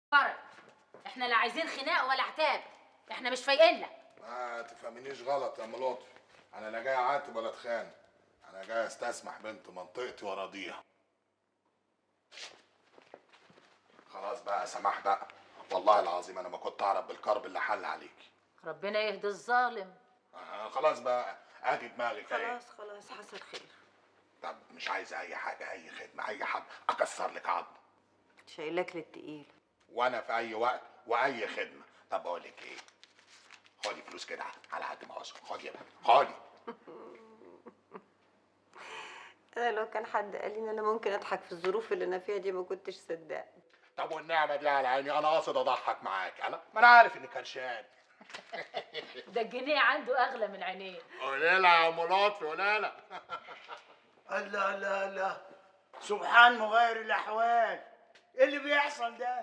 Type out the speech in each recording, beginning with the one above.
فرق احنا لا عايزين خناق ولا عتاب احنا مش فايقين لك ما تفهمنيش غلط يا ام لطفي انا لا جاي اعاتب ولا اتخان انا جاي استسمح بنت منطقتي وراضيها خلاص بقى سماح بقى والله العظيم انا ما كنت اعرف بالكرب اللي حل عليكي ربنا يهدي الظالم آه خلاص بقى ادي دماغك اهي خلاص خلاص حصل خير طب مش عايز اي حاجه اي خدمه اي حد اكسر لك عظم شايلاك للتقيل وانا في اي وقت واي خدمه طب اقول لك ايه خدي فلوس كده على قد ما اوصل خدي يا بنت خدي انا لو كان حد قال لي ان انا ممكن اضحك في الظروف اللي انا فيها دي ما كنتش صدقت طب والنعمه دي على عيني انا قاصد اضحك معاك انا ما انا عارف انك كرشان ده الجنيه عنده اغلى من عينيه قولي لها يا ام لطفي قولي لها الله الله الله سبحان مغير الاحوال ايه اللي بيحصل ده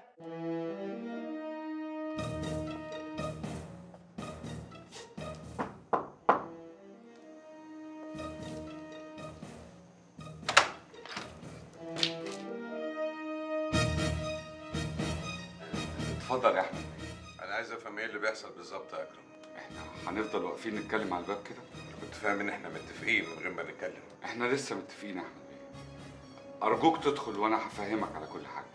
اتفضل يا احمد انا عايز افهم ايه اللي بيحصل بالظبط يا اكرم احنا هنفضل واقفين نتكلم على الباب كده انا كنت فاهم ان احنا متفقين من غير ما نتكلم احنا لسه متفقين يا احمد بيه ارجوك تدخل وانا هفهمك على كل حاجه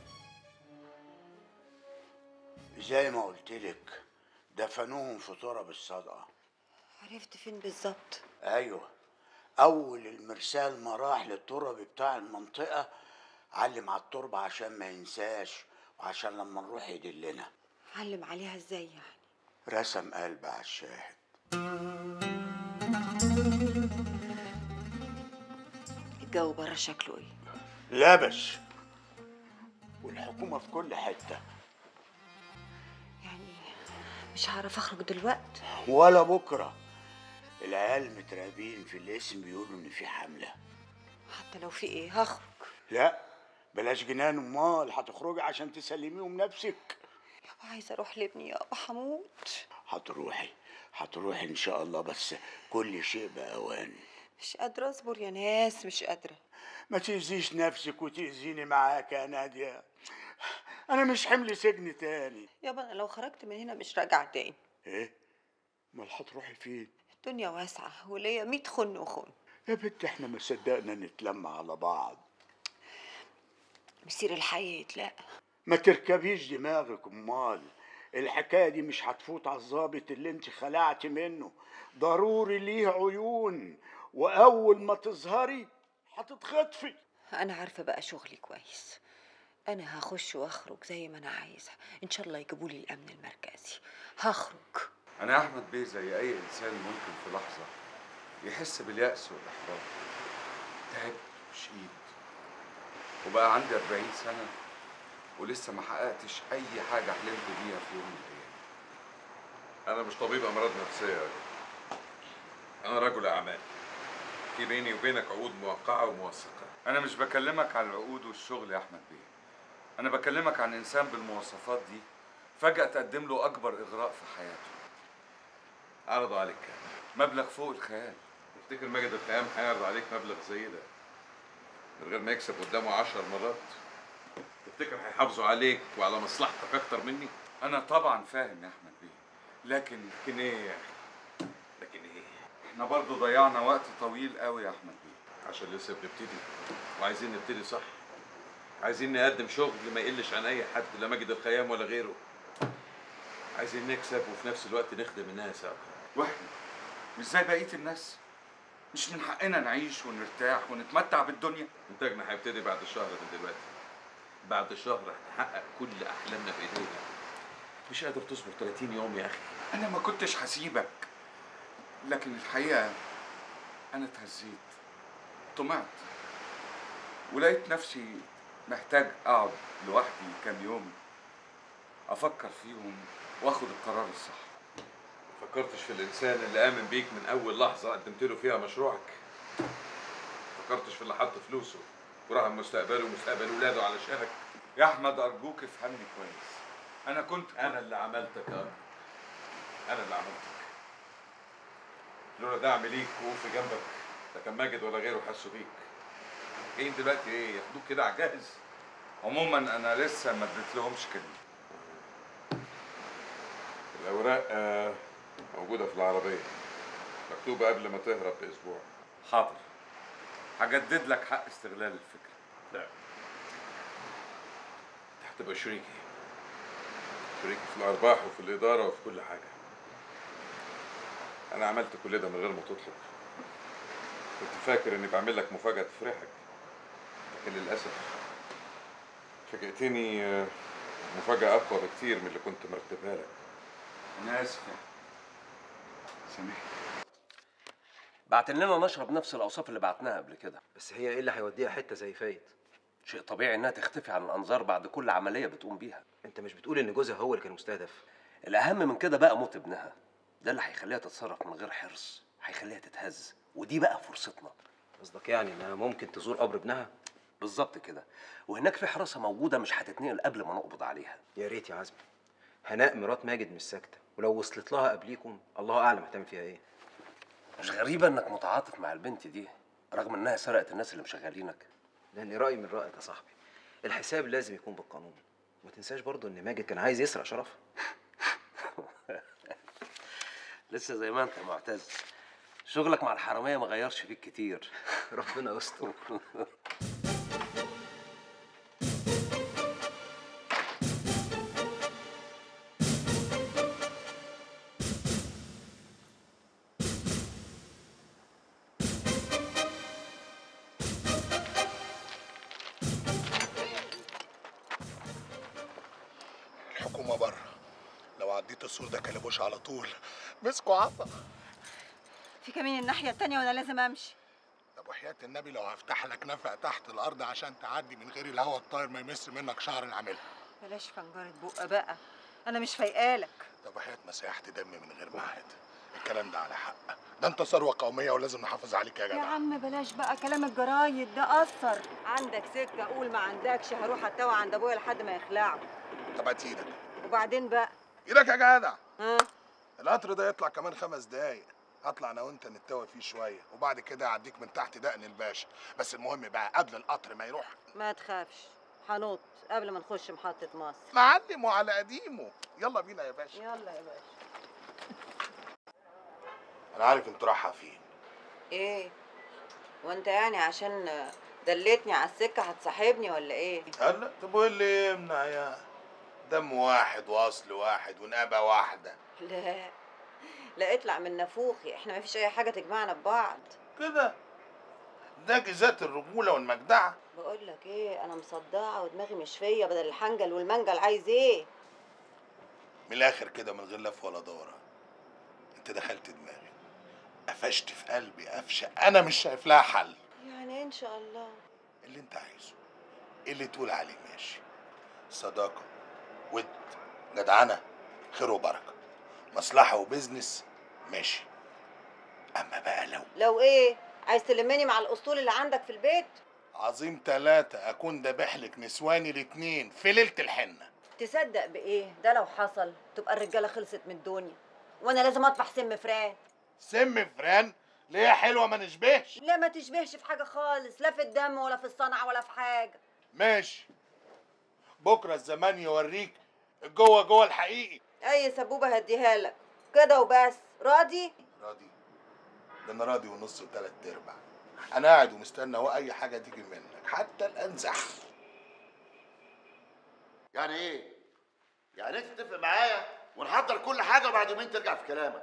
زي ما قلت لك دفنوهم في تراب الصدقه عرفت فين بالظبط ايوه اول المرسال ما راح للتراب بتاع المنطقه علم على التربه عشان ما ينساش وعشان لما نروح يدلنا علم عليها ازاي يعني رسم قلب على الشاهد الجو بره شكله ايه لبش والحكومه في كل حته يعني مش هعرف اخرج دلوقتي ولا بكره العيال مترابين في الاسم بيقولوا ان في حمله حتى لو في ايه هخرج لا بلاش جنان امال هتخرجي عشان تسلميهم نفسك يابا عايزه اروح لابني يابا هموت هتروحي هتروحي ان شاء الله بس كل شيء باوان مش قادره اصبر يا ناس مش قادره ما تأذيش نفسك وتأذيني معاك يا نادية أنا مش حمل سجن تاني يابا انا لو خرجت من هنا مش راجعه تاني إيه؟ أمال هتروحي فين؟ الدنيا واسعه وليا 100 خن وخن يا بنت إحنا ما صدقنا نتلم على بعض مسير الحياه لا ما تركبيش دماغك أمال الحكاية دي مش هتفوت على الظابط اللي انت خلعتي منه ضروري ليه عيون وأول ما تظهري هتتخطفي انا عارفه بقى شغلي كويس انا هخش واخرج زي ما انا عايزه ان شاء الله يجيبوا لي الامن المركزي هخرج انا يا احمد بيه زي اي انسان ممكن في لحظه يحس بالياس والاحباط تعبت وشقيت وبقى عندي 40 سنه ولسه ما حققتش اي حاجه حلمت بيها في يوم من الايام انا مش طبيب امراض نفسيه يا راجل انا رجل اعمال في بيني وبينك عقود موقعه وموثقه انا مش بكلمك عن العقود والشغل يا احمد بيه انا بكلمك عن انسان بالمواصفات دي فجاه تقدم له اكبر اغراء في حياته عرض عليك كام مبلغ فوق الخيال تفتكر ماجد الخيام هيعرض عليك مبلغ زي ده من غير ما يكسب قدامه عشر مرات تفتكر هيحافظوا عليك وعلى مصلحتك اكتر مني انا طبعا فاهم يا احمد بيه لكن لكن ايه يا اخي لكن ايه احنا برضو ضيعنا وقت طويل قوي يا احمد بيه عشان لسه بنبتدي وعايزين نبتدي صح عايزين نقدم شغل ما يقلش عن اي حد لا ماجد الخيام ولا غيره عايزين نكسب وفي نفس الوقت نخدم الناس يا اكرم واحنا مش زي بقيه الناس مش من حقنا نعيش ونرتاح ونتمتع بالدنيا انتاجنا هيبتدي بعد شهر من دلوقتي بعد شهر هنحقق كل احلامنا بايدينا مش قادر تصبر 30 يوم يا اخي انا ما كنتش هسيبك لكن الحقيقه انا اتهزيت طمعت ولقيت نفسي محتاج اقعد لوحدي كام يوم افكر فيهم واخد القرار الصح فكرتش في الانسان اللي امن بيك من اول لحظه قدمت له فيها مشروعك فكرتش في اللي حط فلوسه ورهن مستقبله ومستقبل ولاده علشانك يا احمد ارجوك افهمني كويس انا كنت انا اللي عملتك يا أكرم. انا اللي عملتك لولا دعم ليك ووقوفي جنبك لا كان ماجد ولا غيره حسوا بيك جايين دلوقتي ايه ياخدوك كده على جاهز عموما انا لسه ما اديت لهمش كلمه الاوراق آه، موجوده في العربيه مكتوبه قبل ما تهرب باسبوع حاضر هجدد لك حق استغلال الفكره لا انت هتبقى شريكي شريكي في الارباح وفي الاداره وفي كل حاجه انا عملت كل ده من غير ما تطلب كنت فاكر اني بعمل لك مفاجاه تفرحك لكن للاسف فاجئتني آه، مفاجاه اقوى بكتير من اللي كنت مرتبها لك انا اسف سامحني بعت لنا نشرب نفس الاوصاف اللي بعتناها قبل كده بس هي ايه اللي هيوديها حته زي فايد شيء طبيعي انها تختفي عن الانظار بعد كل عمليه بتقوم بيها انت مش بتقول ان جوزها هو اللي كان مستهدف الاهم من كده بقى موت ابنها ده اللي هيخليها تتصرف من غير حرص هيخليها تتهز ودي بقى فرصتنا قصدك يعني انها ممكن تزور قبر ابنها بالظبط كده وهناك في حراسه موجوده مش هتتنقل قبل ما نقبض عليها يا ريت يا عزمي هناء مرات ماجد مش ساكته ولو وصلت لها قبليكم الله اعلم هتعمل فيها ايه مش غريبه انك متعاطف مع البنت دي رغم انها سرقت الناس اللي مشغلينك لان رايي من رايك يا صاحبي الحساب لازم يكون بالقانون وما تنساش برضو ان ماجد كان عايز يسرق شرفها لسه زي ما انت يا معتز شغلك مع الحراميه ما غيرش فيك كتير ربنا يستر الحكومه بره لو عديت السور ده كلبوش على طول مسكوا عطا في كمين الناحيه التانية وانا لازم امشي طب وحياة النبي لو هفتح لك نفق تحت الارض عشان تعدي من غير الهواء الطاير ما يمس منك شعر العامله بلاش فنجرة بق بقى انا مش فايقالك طب وحياة مساحة دم من غير معهد الكلام ده على حق ده انت ثروة قومية ولازم نحافظ عليك يا يا جدع عم بلاش بقى كلام الجرايد ده اثر عندك سكه قول ما عندكش هروح اتوه عند ابويا لحد ما يخلعوا طب هات ايدك وبعدين بقى ايدك يا جدع ها القطر ده يطلع كمان خمس دقايق هطلع انا وانت نتوه فيه شويه وبعد كده اعديك من تحت دقن الباشا بس المهم بقى قبل القطر ما يروح ما تخافش هنط قبل ما نخش محطه مصر معلم وعلى قديمه يلا بينا يا باشا يلا يا باشا انا عارف انت رايحه فين ايه وانت يعني عشان دليتني على السكه هتصاحبني ولا ايه هلا طب وايه اللي يمنع يا دم واحد واصل واحد ونقابه واحده لا لا اطلع من نافوخي احنا ما فيش اي حاجه تجمعنا ببعض كده ده جزات الرجوله والمجدعه بقول لك ايه انا مصدعه ودماغي مش فيا بدل الحنجل والمنجل عايز ايه من الاخر كده من غير لف ولا دورة انت دخلت دماغي قفشت في قلبي قفشه انا مش شايف لها حل يعني ان شاء الله اللي انت عايزه اللي تقول عليه ماشي صداقة ود جدعنة خير وبركة مصلحة وبزنس ماشي أما بقى لو لو ايه عايز تلمني مع الاسطول اللي عندك في البيت عظيم تلاتة أكون دابح لك نسواني الاتنين في ليلة الحنة تصدق بايه ده لو حصل تبقى الرجاله خلصت من الدنيا وانا لازم اطفح سم فران سم فران ليه يا حلوة ما نشبهش لا ما تشبهش في حاجه خالص لا في الدم ولا في الصنعه ولا في حاجه ماشي بكرة الزمان يوريك الجوه جوه الحقيقي اي سبوبه هديها لك كده وبس راضي راضي ده انا راضي ونص وتلات ارباع انا قاعد ومستنى اهو اي حاجه تيجي منك حتى الانزح يعني ايه؟ يعني انت تتفق معايا ونحضر كل حاجه وبعد يومين ترجع في كلامك.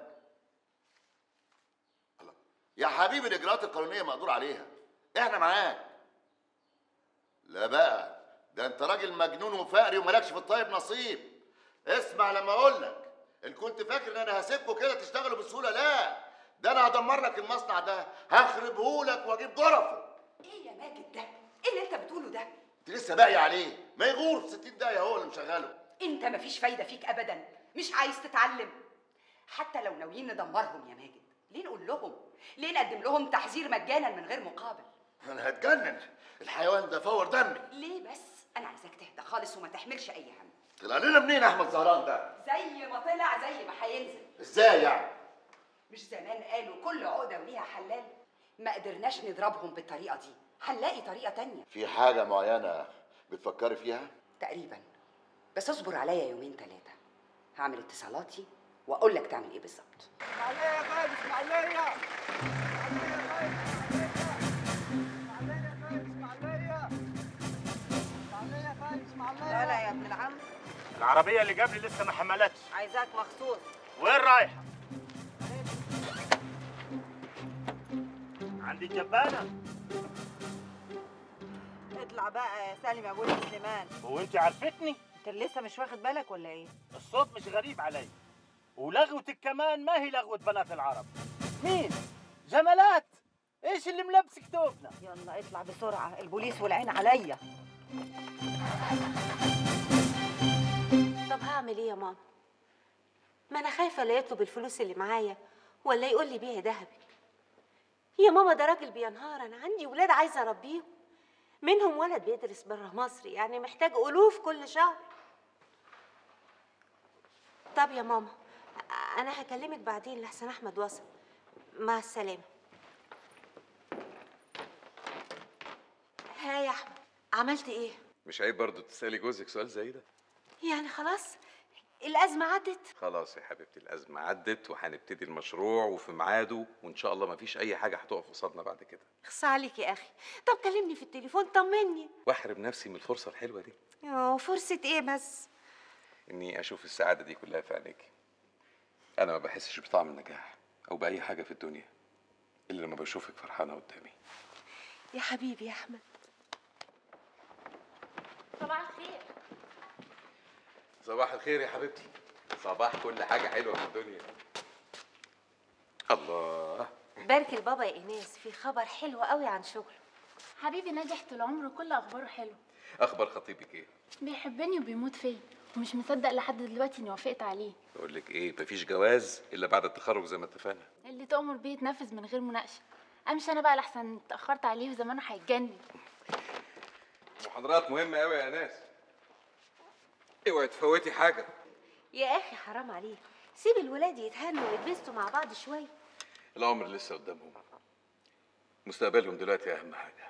الله. يا حبيبي الاجراءات القانونيه مقدور عليها. احنا معاك. لا بقى ده انت راجل مجنون وفقري ومالكش في الطيب نصيب. اسمع لما اقول لك ان كنت فاكر ان انا هسيبكوا كده تشتغلوا بسهوله لا ده انا هدمر لك المصنع ده هخربه لك واجيب جرفه ايه يا ماجد ده؟ ايه اللي انت بتقوله ده؟ انت لسه باقي عليه ما يغور في 60 دقيقه هو اللي مشغله انت مفيش فايده فيك ابدا مش عايز تتعلم حتى لو ناويين ندمرهم يا ماجد ليه نقول لهم ليه نقدم لهم تحذير مجانا من غير مقابل انا هتجنن الحيوان ده فور دمي ليه بس انا عايزاك تهدى خالص وما تحملش اي هم طلع لنا منين احمد زهران ده زي ما طلع زي ما هينزل ازاي يعني مش زمان قالوا كل عقده وليها حلال ما قدرناش نضربهم بالطريقه دي هنلاقي طريقه تانية في حاجه معينه بتفكري فيها تقريبا بس اصبر عليا يومين ثلاثه هعمل اتصالاتي واقول لك تعمل ايه بالظبط لا لا يا ابن العم العربيه اللي قبلي لسه ما حملتش عايزاك مخصوص وين رايحه عندي الجبانه اطلع بقى يا سالم يا ابو سليمان هو انت عرفتني انت لسه مش واخد بالك ولا ايه الصوت مش غريب علي ولغوتك كمان ما هي لغوة بنات العرب مين جمالات ايش اللي ملبسك ثوبنا يلا اطلع بسرعه البوليس والعين عليا طب هعمل ايه يا ماما ما انا خايفه لا يطلب الفلوس اللي معايا ولا يقول لي بيعي ذهبك يا ماما ده راجل بينهار انا عندي ولاد عايزه اربيهم منهم ولد بيدرس بره مصر يعني محتاج الوف كل شهر طب يا ماما انا هكلمك بعدين لحسن احمد وصل مع السلامه ها يا احمد عملت ايه مش عيب برضه تسالي جوزك سؤال زي ده يعني خلاص الازمه عدت خلاص يا حبيبتي الازمه عدت وهنبتدي المشروع وفي ميعاده وان شاء الله مفيش اي حاجه هتقف قصادنا بعد كده اخص عليك يا اخي طب كلمني في التليفون طمني واحرم نفسي من الفرصه الحلوه دي اه فرصه ايه بس اني اشوف السعاده دي كلها في عينيكي انا ما بحسش بطعم النجاح او باي حاجه في الدنيا الا لما بشوفك فرحانه قدامي يا حبيبي يا احمد صباح الخير صباح الخير يا حبيبتي صباح كل حاجه حلوه في الدنيا الله بارك البابا يا ايناس في خبر حلو قوي عن شغله حبيبي ناجح طول عمره كل اخباره حلو اخبار خطيبك ايه بيحبني وبيموت فيا ومش مصدق لحد دلوقتي اني وافقت عليه بقول لك ايه مفيش جواز الا بعد التخرج زي ما اتفقنا اللي تؤمر بيه يتنفذ من غير مناقشه امشي انا بقى لحسن اتاخرت عليه وزمانه هيتجنن محاضرات مهمه قوي يا ناس اوعي تفوتي حاجه يا اخي حرام عليك سيب الولاد يتهنوا ويتبسطوا مع بعض شويه العمر لسه قدامهم مستقبلهم دلوقتي اهم حاجه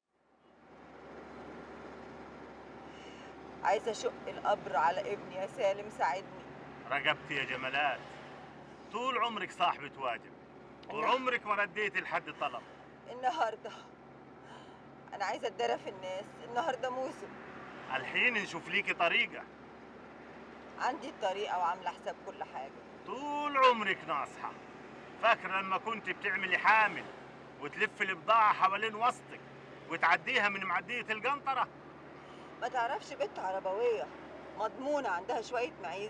عايزه اشق القبر على ابني يا سالم ساعدني رقبتي يا جمالات طول عمرك صاحبة واجب وعمرك ما رديتي لحد طلب النهارده انا عايزه اتدرى في الناس النهارده موسم الحين نشوف ليكي طريقة عندي الطريقه وعامله حساب كل حاجه طول عمرك ناصحة فاكرة لما كنت بتعملي حامل وتلف البضاعة حوالين وسطك وتعديها من معدية القنطرة ما تعرفش بنت عربويه مضمونه عندها شويه معيز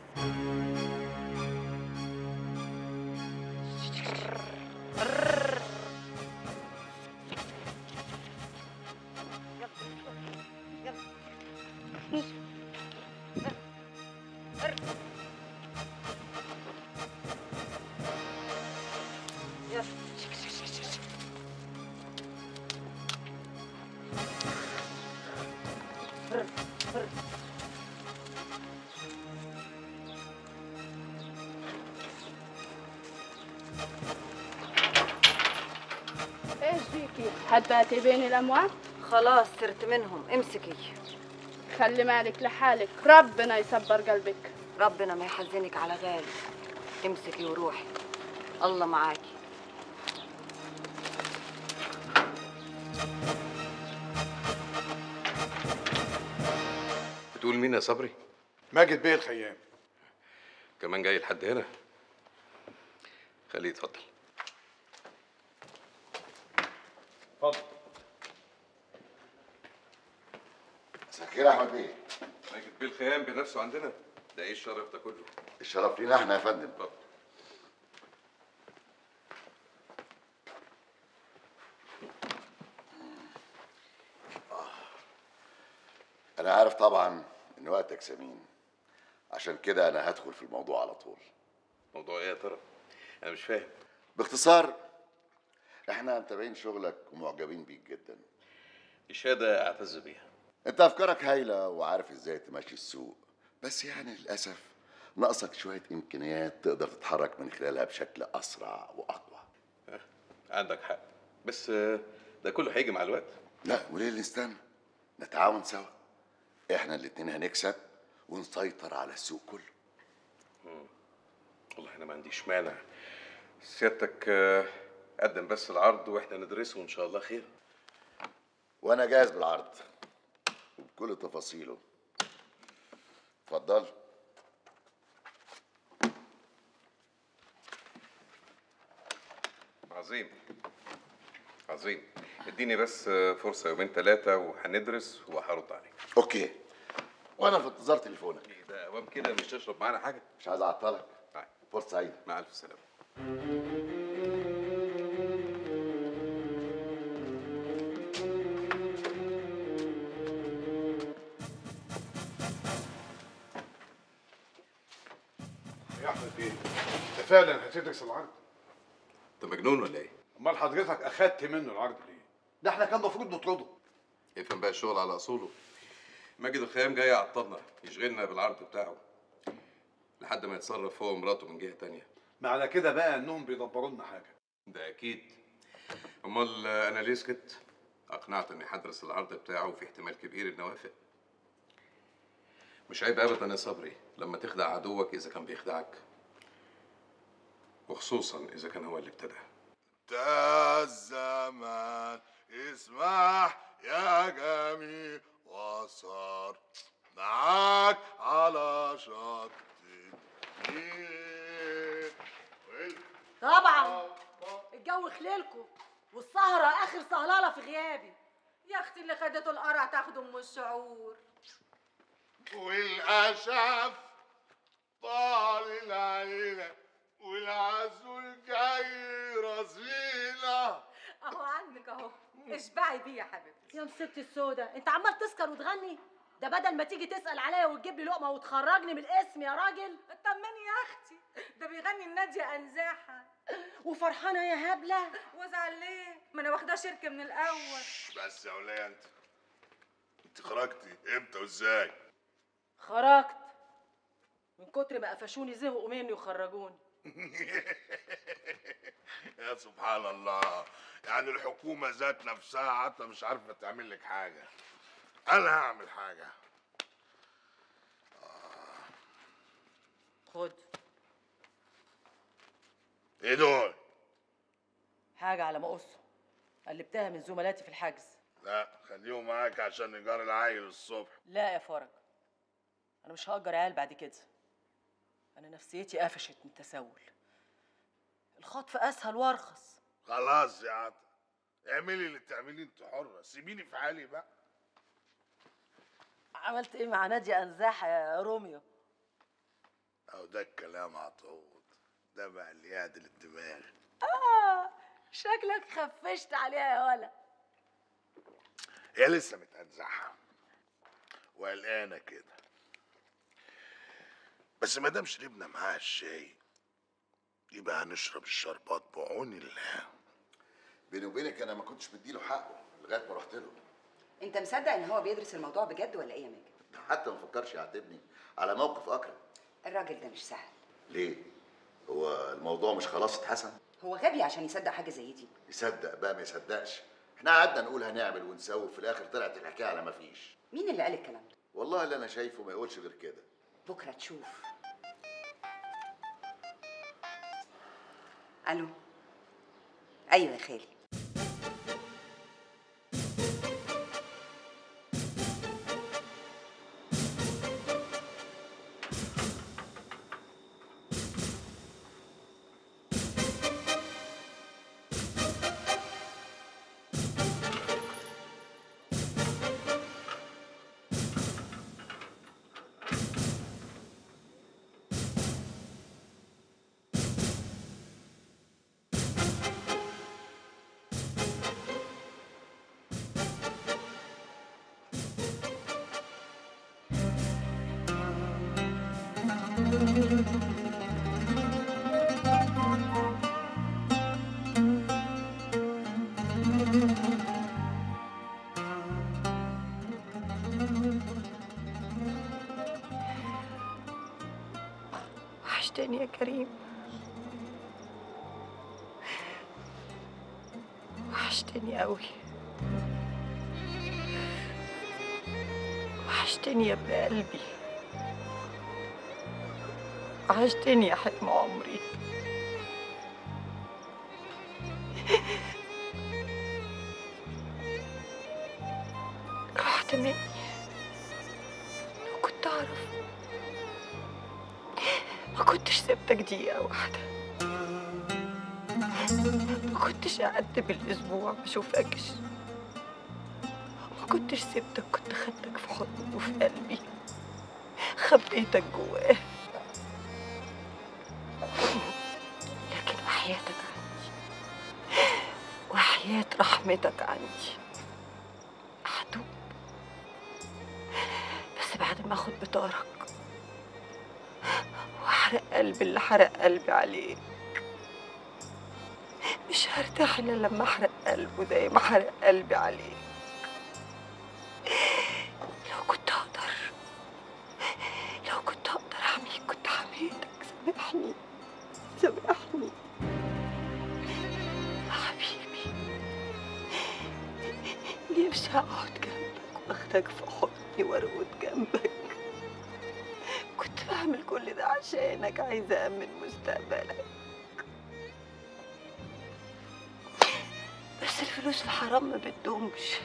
ايش فيكي؟ حتى تبين الاموال؟ خلاص صرت منهم امسكي خلي مالك لحالك ربنا يصبر قلبك ربنا ما يحزنك على غالي امسكي وروحي الله معاكي بتقول مين يا صبري ماجد بيه الخيام كمان جاي لحد هنا خليه يتفضل اتفضل مساء الخير يا احمد بيه ماجد بيه الخيام بنفسه عندنا ده ايه الشرف ده كله الشرف لينا احنا يا فندم انا عارف طبعا ان وقتك ثمين عشان كده انا هدخل في الموضوع على طول موضوع ايه يا ترى انا مش فاهم باختصار احنا متابعين شغلك ومعجبين بيك جدا اشاده اعتز بيها انت افكارك هايله وعارف ازاي تمشي السوق بس يعني للاسف ناقصك شويه امكانيات تقدر تتحرك من خلالها بشكل اسرع واقوى عندك حق بس آه، ده كله هيجي مع الوقت لا وليه اللي نستنى نتعاون سوا احنا الاتنين هنكسب ونسيطر على السوق كله والله انا ما عنديش مانع سيادتك آه، قدم بس العرض واحنا ندرسه وان شاء الله خير وانا جاهز بالعرض وبكل تفاصيله اتفضل عظيم عظيم اديني بس آه، فرصه يومين ثلاثه وهندرس وهرد عليك اوكي وانا في انتظار تليفونك ده اوام كده مش تشرب معانا حاجه مش عايز اعطلك فرصه سعيده مع الف سلامه يا احمد بيه انت فعلا هتدرس العرض انت مجنون ولا ايه؟ امال حضرتك اخدت منه العرض ليه ده احنا كان المفروض نطرده افهم بقى الشغل على اصوله ماجد الخيام جاي يعطلنا يشغلنا بالعرض بتاعه لحد ما يتصرف هو ومراته من جهه تانية معنى كده بقى انهم بيدبروا لنا حاجه ده اكيد امال آه، انا ليه سكت اقنعت اني هدرس العرض بتاعه وفي احتمال كبير اني اوافق مش عيب ابدا يا صبري لما تخدع عدوك اذا كان بيخدعك وخصوصا اذا كان هو اللي ابتدى تا الزمان اسمح يا جميل وصار معاك على شط النيل طبعا الجو خليلكم والسهرة آخر سهلالة في غيابي يا أختي اللي خدته القرع تاخده أم الشعور والأشعف طال العيلة والعسول جاي رزيلة أهو عندك أهو اشبعي بيه يا حبيبتي يا مسكتي السودا أنت عمال تسكر وتغني ده بدل ما تيجي تسأل عليا وتجيب لي لقمة وتخرجني من الاسم يا راجل اطمني يا أختي ده بيغني النادية أنزاحة وفرحانة يا هبلة وازعل ليه؟ ما أنا واخداه شركة من الأول بس يا ولية انت انت خرجتي امتى وازاي خرجت من كتر ما قفشوني زهقوا مني وخرجوني يا سبحان الله يعني الحكومة ذات نفسها حتى مش عارفة تعمل لك حاجة أنا هعمل حاجة خد إيه دول؟ حاجة على ما قصه قلبتها من زملاتي في الحجز لا خليهم معاك عشان إيجار العيل الصبح لا يا فرج أنا مش هأجر عيال بعد كده أنا نفسيتي قفشت من التسول الخطف أسهل وأرخص خلاص يا عطا اعملي اللي تعمليه انت حرة سيبيني في حالي بقى عملت إيه مع نادية أنزاحة يا روميو أهو ده الكلام عطود ده بقى اللي يعدل الدماغ آه شكلك خفشت عليها يا ولا هي لسه متأنزحة وقلقانة كده بس ما دام شربنا معاها الشاي يبقى هنشرب الشربات بعون الله بيني وبينك انا ما كنتش مديله حقه لغايه ما رحت له انت مصدق ان هو بيدرس الموضوع بجد ولا ايه يا ماجد حتى ما فكرش يعاتبني على موقف اكرم الراجل ده مش سهل ليه هو الموضوع مش خلاص اتحسن هو غبي عشان يصدق حاجه زي دي يصدق بقى ما يصدقش احنا قعدنا نقول هنعمل ونسوي وفي الاخر طلعت الحكايه على ما فيش مين اللي قال الكلام ده والله اللي انا شايفه ما يقولش غير كده بكره تشوف الو ايوه يا خالي وحشتني يا كريم وحشتني قوي وحشتني وحشتني يا ابن قلبي وحشتني يا حلم عمري رحت مني لو كنت أعرف ما كنتش سبتك دقيقة واحدة ما كنتش قعدت بالأسبوع ما أشوفكش ما كنتش سبتك كنت خدتك في حضني وفي قلبي خبيتك جواه لكن وحياتك عندي وحياة رحمتك عندي هتوب بس بعد ما اخد بطارك واحرق قلبي اللي حرق قلبي عليك مش هرتاح الا لما احرق قلبه زي ما حرق قلبي عليك لو كنت اقدر لو كنت اقدر احميك كنت حميتك سامحني سامحني حبيبي نفسي اقعد جنبك واخدك في حضني وارقد جنبك كنت بعمل كل ده عشانك عايزه امن مستقبلك بس الفلوس الحرام ما بتدومش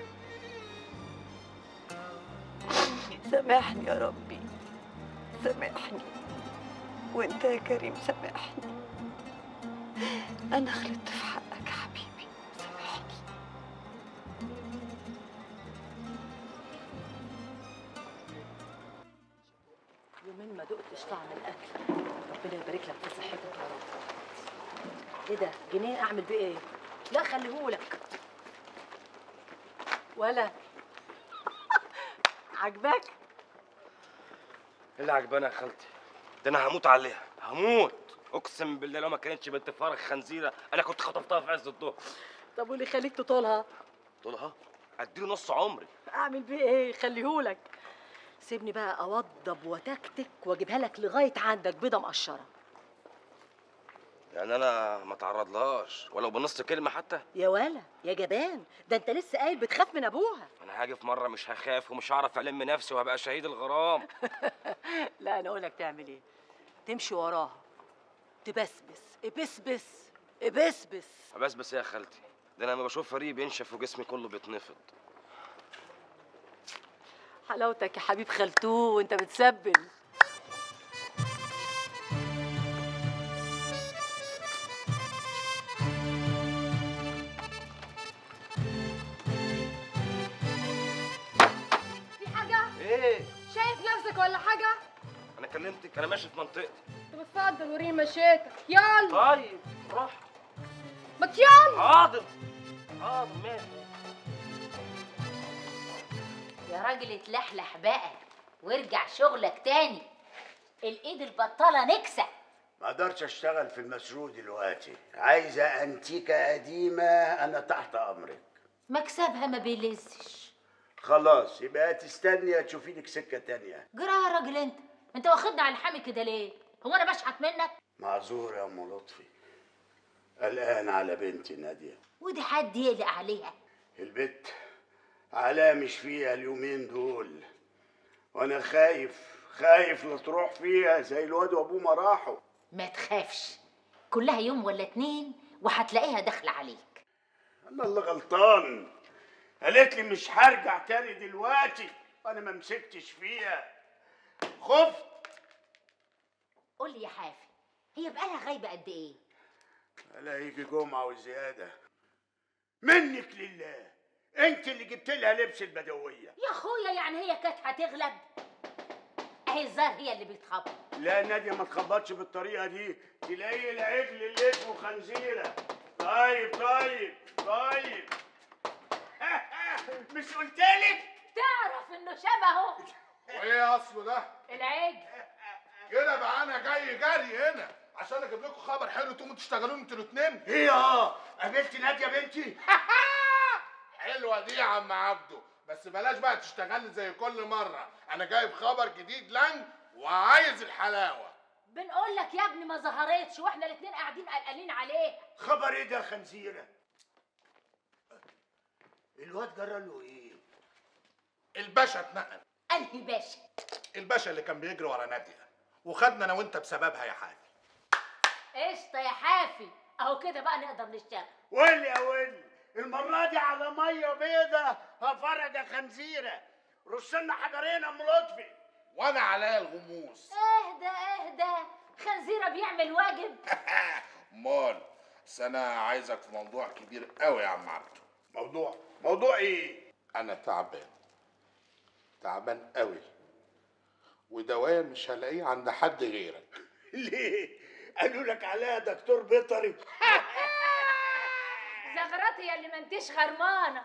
سامحني يا ربي سامحني وانت يا كريم سامحني انا غلطت في حقك يا حبيبي سامحني يومين ما دقتش طعم الاكل ربنا يبارك لك في صحتك يا رب ايه ده جنيه اعمل بيه ايه لا خليهولك ولا عجبك اللي عجباني يا خالتي ده انا هموت عليها هموت اقسم بالله لو ما كانتش بنت فارغ خنزيره انا كنت خطفتها في عز الظهر طب واللي يخليك تطولها طولها اديله نص عمري اعمل بيه ايه خليهولك سيبني بقى اوضب وتكتك واجيبها لك لغايه عندك بيضه مقشره يعني انا ما اتعرضلهاش ولو بنص كلمه حتى يا ولا يا جبان ده انت لسه قايل بتخاف من ابوها انا هاجي في مره مش هخاف ومش هعرف الم نفسي وهبقى شهيد الغرام لا انا اقول لك تعمل ايه تمشي وراها تبسبس ابسبس ابسبس بس بس يا خالتي ده انا لما بشوف فريق بينشف وجسمي كله بيتنفض حلاوتك يا حبيب خالتو وانت بتسبل في حاجة؟ ايه شايف نفسك ولا حاجة؟ انا كلمتك انا ماشي في منطقتي طب اتفضل وريني مشيتك يلا طيب روح ما يلا حاضر حاضر ماشي يا راجل اتلحلح بقى وارجع شغلك تاني الايد البطاله نكسه ما اقدرش اشتغل في المشروع دلوقتي عايزه انتيكه قديمه انا تحت امرك مكسبها ما بيلزش خلاص يبقى تستني تشوفي لك سكه تانية جرى يا راجل انت انت واخدنا على الحامي كده ليه هو انا بشحت منك معذور يا ام لطفي قلقان على بنتي ناديه ودي حد يقلق عليها البت علاء مش فيها اليومين دول وانا خايف خايف لا تروح فيها زي الواد وابوه ما راحوا ما تخافش كلها يوم ولا اتنين وهتلاقيها داخله عليك انا اللي غلطان قالت لي مش هرجع تاني دلوقتي وانا ما مسكتش فيها خفت قول لي يا حافي هي بقالها غايبه قد ايه لا يجي جمعه وزياده منك لله انت اللي جبت لها لبس البدويه يا اخويا يعني هي كانت هتغلب اهي الزهر هي اللي بيتخبط لا ناديه ما تخبطش بالطريقه دي تلاقي العجل اللي اسمه خنزيره طيب طيب طيب مش قلت لك تعرف انه شبهه وايه اصله ده؟ العجل كده بقى انا جاي جري هنا عشان اجيب لكم خبر حلو تقوموا تشتغلوا انتوا الاثنين ايه اه قابلت ناديه بنتي حلوه دي يا عم عبده بس بلاش بقى تشتغلي زي كل مره انا جايب خبر جديد لنج وعايز الحلاوه بنقول لك يا ابني ما ظهرتش واحنا الاثنين قاعدين قلقانين عليه خبر ايه ده يا خنزيره الواد جرى له ايه الباشا اتنقل انهي باشا الباشا اللي كان بيجري ورا ناديه وخدنا انا وانت بسببها يا حاج قشطه يا حافي اهو كده بقى نقدر نشتغل ويلي يا ويلي المرة دي على مية بيضة هفرج يا خنزيرة رسلنا حجرين يا ام لطفي وانا عليا الغموس اهدى اهدى خنزيره بيعمل واجب مال بس انا عايزك في موضوع كبير قوي يا عم عبده موضوع موضوع ايه انا تعبان تعبان قوي ودواء مش هلاقيه عند حد غيرك ليه قالوا لك عليها دكتور بيطري زغرتي يا اللي ما انتش غرمانه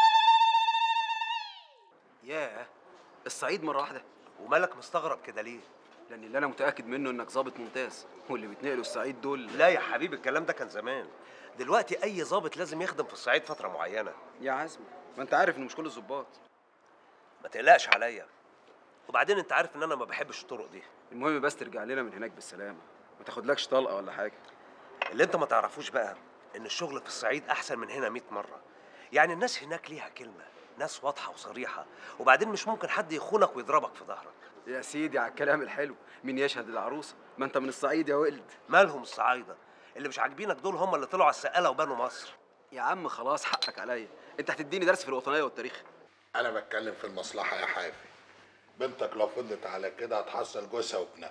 ياه الصعيد مره واحده ومالك مستغرب كده ليه لان اللي انا متاكد منه انك ظابط ممتاز واللي بيتنقلوا الصعيد دول لا يا حبيبي الكلام ده كان زمان دلوقتي اي ظابط لازم يخدم في الصعيد فتره معينه يا عزمي ما انت عارف انه مش كل الظباط ما تقلقش عليا وبعدين انت عارف ان انا ما بحبش الطرق دي المهم بس ترجع لنا من هناك بالسلامه ما تاخدلكش طلقه ولا حاجه اللي انت ما تعرفوش بقى ان الشغل في الصعيد احسن من هنا 100 مره يعني الناس هناك ليها كلمه ناس واضحه وصريحه وبعدين مش ممكن حد يخونك ويضربك في ظهرك يا سيدي على الكلام الحلو مين يشهد العروسه ما انت من الصعيد يا ولد مالهم الصعايده اللي مش عاجبينك دول هم اللي طلعوا على السقاله وبنوا مصر يا عم خلاص حقك عليا انت هتديني درس في الوطنيه والتاريخ انا بتكلم في المصلحه يا حافي بنتك لو فضلت على كده هتحصل جوزها وابنها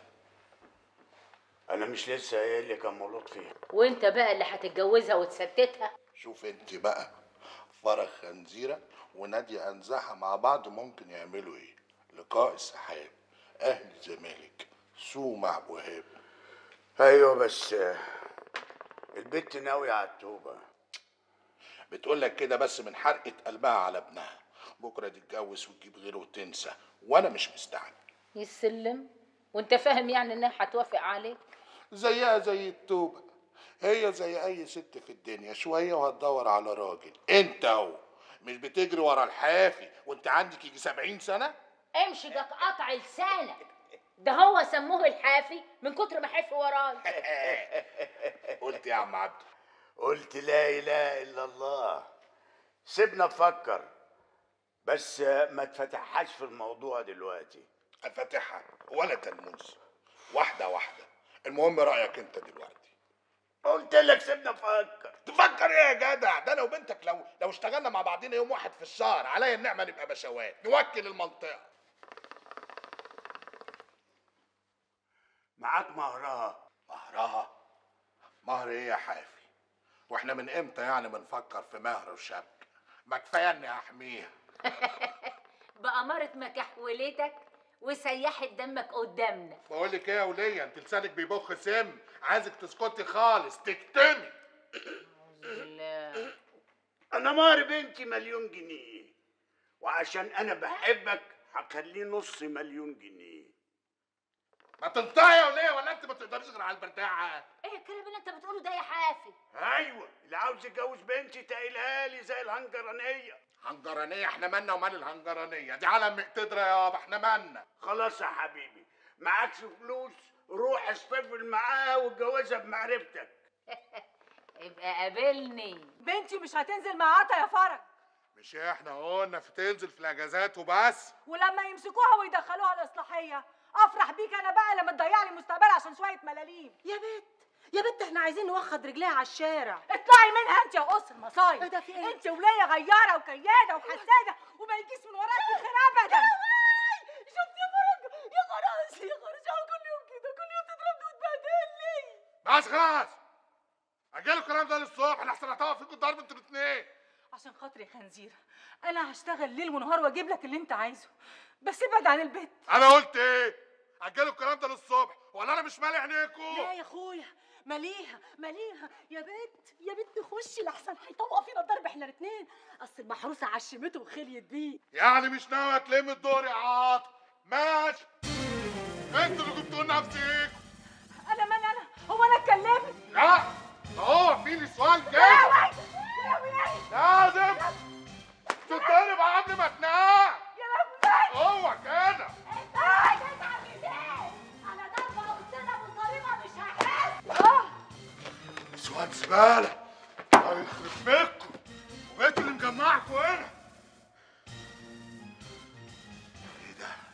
انا مش لسه قايل لك يا ام لطفي وانت بقى اللي هتتجوزها وتستتها شوف انت بقى فرغ خنزيره وناديه انزاحه مع بعض ممكن يعملوا ايه لقاء السحاب اهل الزمالك سومع وهاب ايوه بس البت ناوية على التوبة بتقول لك كده بس من حرقه قلبها على ابنها بكره تتجوز وتجيب غيره وتنسى وانا مش مستعجل يسلم وانت فاهم يعني انها هتوافق عليك زيها زي التوبه هي زي اي ست في الدنيا شويه وهتدور على راجل انت هو مش بتجري ورا الحافي وانت عندك يجي 70 سنه امشي ده قطع لسانك ده هو سموه الحافي من كتر ما حفي وراي قلت يا عم عبده قلت لا اله الا الله سيبنا نفكر بس ما تفتحهاش في الموضوع دلوقتي افتحها ولا تلمس واحده واحده المهم رايك انت دلوقتي قلت لك سيبنا نفكر تفكر ايه يا جدع ده انا وبنتك لو لو اشتغلنا مع بعضينا يوم واحد في الشهر عليا النعمه نبقى بشوات نوكل المنطقه معاك مهرها مهرها مهر ايه يا حافي واحنا من امتى يعني بنفكر في مهر وشبك ما كفايه اني احميها بأمارة مكحولتك وسيحت دمك قدامنا بقول لك ايه يا وليه انت لسانك بيبخ سم عايزك تسكتي خالص تكتمي انا مهر بنتي مليون جنيه وعشان انا بحبك هخليه نص مليون جنيه ما تنطقي يا وليه ولا انت ما تقدريش غير على البرتاعه ايه الكلام اللي انت بتقوله ده يا حافي ايوه اللي عاوز يتجوز بنتي تقيلها لي زي الهنجرانيه هنجرانيه احنا مالنا ومال الهنجرانيه دي علم مقتدره يابا احنا مالنا خلاص يا حبيبي معكش فلوس روح اصطفل معاها واتجوزها بمعرفتك يبقى قابلني بنتي مش هتنزل مع عطا يا فرج مش احنا قلنا في تنزل في الاجازات وبس ولما يمسكوها ويدخلوها الاصلاحيه افرح بيك انا بقى لما تضيع لي مستقبلي عشان شويه ملاليم يا بت يا بت احنا عايزين نوخد رجليها على الشارع اطلعي منها انت يا قص المصايب ايه ده في ايه؟ انت ولية غياره وكياده وحساده وما يجيش من وراكي خير ابدا شفت يا فرج يا خلاص يا خلاص كل يوم كده كل يوم تضربني وتبهدلني بس خلاص اجيلوا الكلام ده للصبح لحسن هتقف فيكم ضرب انتوا الاثنين عشان خاطري يا خنزيره انا هشتغل ليل ونهار واجيب لك اللي انت عايزه بس ابعد عن البيت انا قلت ايه اجيلوا الكلام ده للصبح ولا انا مش مالي عينيكم لا يا اخويا ماليها ماليها يا بنت يا بنت خشي لحسن هيطوق فينا الضرب احنا الاثنين اصل المحروسه عشمته وخليت بيه يعني مش ناوي تلم الدور يا عاطف ماشي انتوا اللي جبتوا لنا نفسيكم انا من انا هو انا اتكلمت لا ده هو في لي سؤال لا جاي وي يا وي لازم تتضرب قبل ما تنام يا لهوي هو كده انا ضربه قلت ابو طريقه مش هحس سؤال زباله هيخرب بيتكم وبيت اللي مجمعكم هنا ايه ده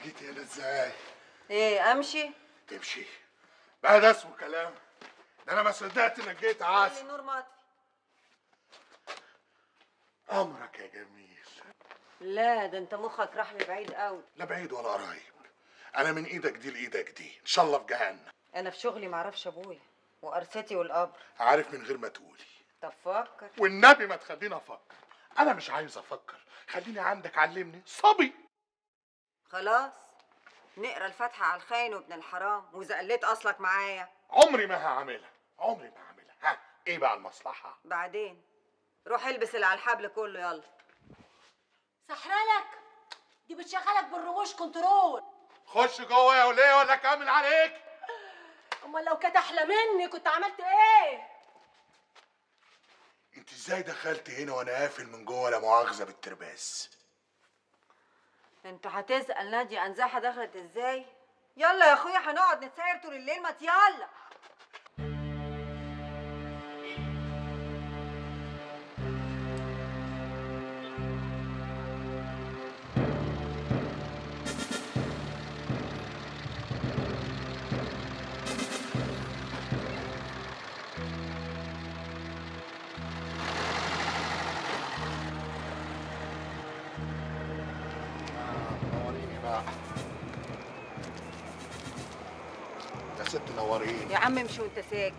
جيتي هنا ازاي ايه امشي تمشي بقى ده اسمه كلام ده انا ما صدقت انك جيت عسل نور مطفي امرك يا جميل لا ده انت مخك راح لبعيد قوي لا بعيد ولا قريب انا من ايدك دي لايدك دي ان شاء الله في جهنم انا في شغلي معرفش ابويا وقرصتي والقبر عارف من غير ما تقولي طب فكر والنبي ما تخليني افكر انا مش عايز افكر خليني عندك علمني صبي خلاص نقرا الفاتحه على الخاين وابن الحرام واذا قلت اصلك معايا عمري ما هعملها عمري ما هعملها ها ايه بقى المصلحه بعدين روح البس اللي على الحبل كله يلا سحرالك دي بتشغلك بالرموش كنترول خش جوه يا وليه ولا كامل عليك امال لو كانت احلى مني كنت عملت ايه انت ازاي دخلت هنا وانا قافل من جوه لا مؤاخذه بالترباس انت هتسال ناديه انزاحه دخلت ازاي يلا يا اخويا هنقعد نتساير طول الليل ما يلا نوريني بقى يا ست نوريني يا عم امشي وانت ساكت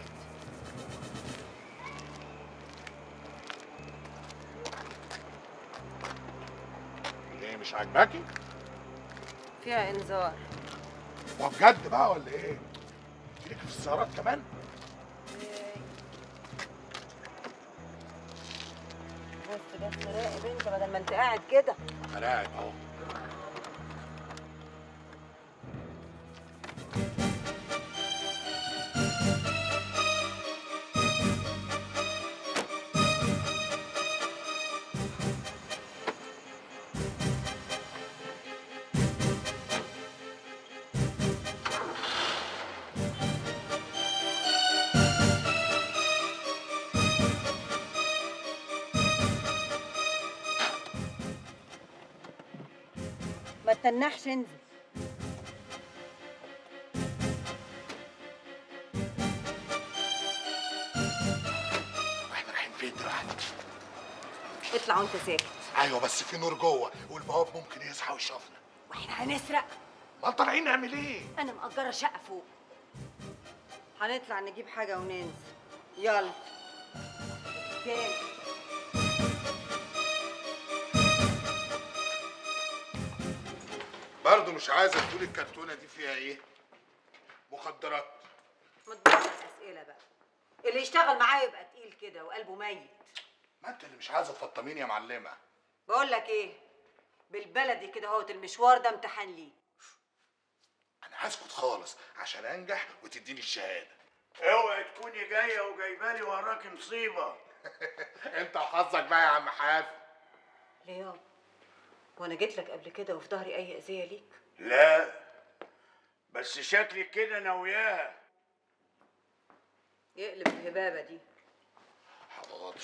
ايه مش عاجباكي فيها انذار هو بجد بقى ولا ايه ليك في السهرات كمان بس بس راقب انت بدل ما انت قاعد كده انا قاعد اهو ما تنحش انزل احنا رايحين فين دلوقتي اطلع وانت ساكت ايوه بس في نور جوه والبواب ممكن يصحى ويشوفنا واحنا هنسرق ما طالعين نعمل ايه انا مأجرة شقة فوق هنطلع نجيب حاجة وننزل يلا تاني برضه مش عايزه تقولي الكرتونه دي فيها ايه مخدرات ما تدورش اسئلة بقى اللي يشتغل معايا يبقى تقيل كده وقلبه ميت ما انت اللي مش عايزه تفطميني يا معلمه بقول لك ايه بالبلدي كده اهوت المشوار ده امتحان ليك انا هسكت خالص عشان انجح وتديني الشهاده اوعي تكوني جايه وجايبالي وراكي مصيبه انت وحظك بقى يا عم حاف ليه يابا وانا جيت لك قبل كده وفي ظهري اي اذية ليك لا بس شكلك كده ناوياها يقلب الهبابة دي حاضر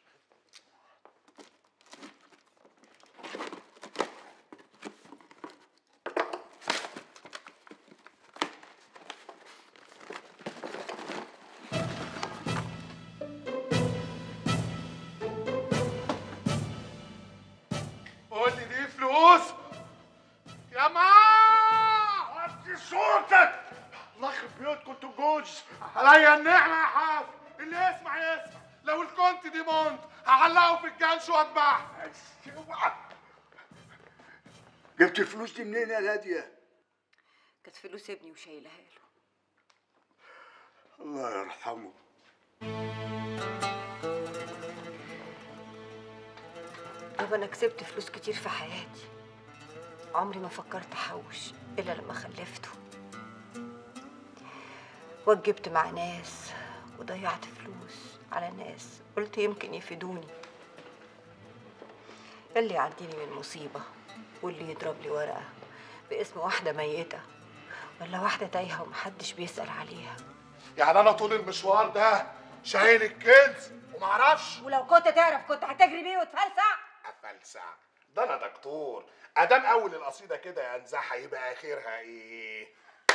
قول لي دي فلوس يا ما وطي صوتك الله يخرب بيوتكم انتوا جوز عليا النعمة يا حاف اللي يسمع يسمع لو الكونت دي مونت هعلقه في الجنش واتبعه جبت الفلوس دي منين يا ناديه كانت فلوس ابني وشايلها له الله يرحمه يابا انا كسبت فلوس كتير في حياتي عمري ما فكرت احوش الا لما خلفته وجبت مع ناس وضيعت فلوس على ناس قلت يمكن يفيدوني اللي يعديني من مصيبة واللي يضرب لي ورقة باسم واحدة ميتة ولا واحدة تايهة ومحدش بيسأل عليها يعني انا طول المشوار ده شايل الكنز ومعرفش ولو كنت تعرف كنت هتجري بيه وتفلسع افلسع ده انا دكتور ادام اول القصيده كده يا انزعها يبقى اخرها ايه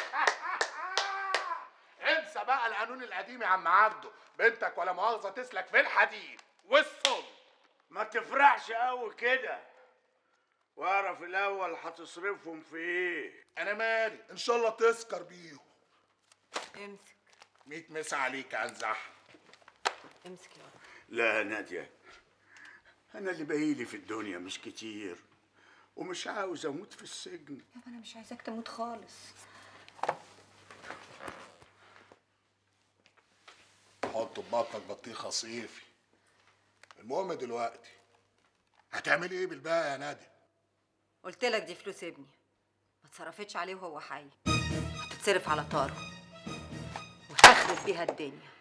انسى بقى القانون القديم يا عم عبده بنتك ولا مؤاخذه تسلك في الحديد والصلب ما تفرحش قوي كده واعرف الاول هتصرفهم في ايه انا مالي ان شاء الله تسكر بيهم امسك 100 مسا عليك يا انزعها امسك يا رب لا يا نادية أنا اللي باقيلي في الدنيا مش كتير ومش عاوز أموت في السجن يابا انا مش عايزاك تموت خالص حط في بطنك بطيخه صيفي المهم دلوقتي هتعملي ايه بالباقي يا نادي قلت لك دي فلوس ابني ما اتصرفتش عليه وهو حي هتتصرف على طاره وهخرب بيها الدنيا